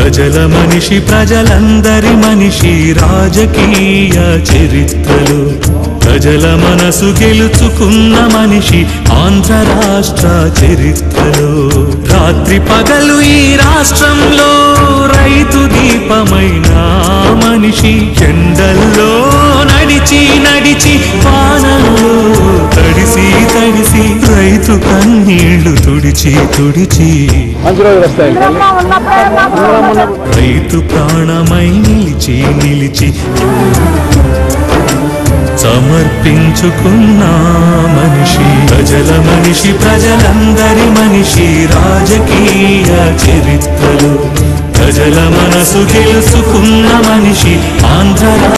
ప్రజల మనిషి ప్రజలందరి మనిషి రాజకీయ చరిత్రలు ప్రజల మనసు గెలుచుకున్న మనిషి ఆంధ్ర రాష్ట్ర చరిత్రలో రాత్రి పగలు ఈ రాష్ట్రంలో రైతు దీపమైన మనిషి ఎండల్లో నడిచి నడిచి వానల్లో తడిసి తడిసి రైతు కన్నీళ్లు తుడిచి తుడిచి మంచి రోజులు వస్తాయి రైతు ప్రాణమై నిలిచి నిలిచి సమర్పించుకున్న మనిషి ప్రజల మనిషి ప్రజలందరి మనిషి రాజకీయ చరిత్రలు ప్రజల మనసు గెలుచుకున్న మనిషి ఆంధ్ర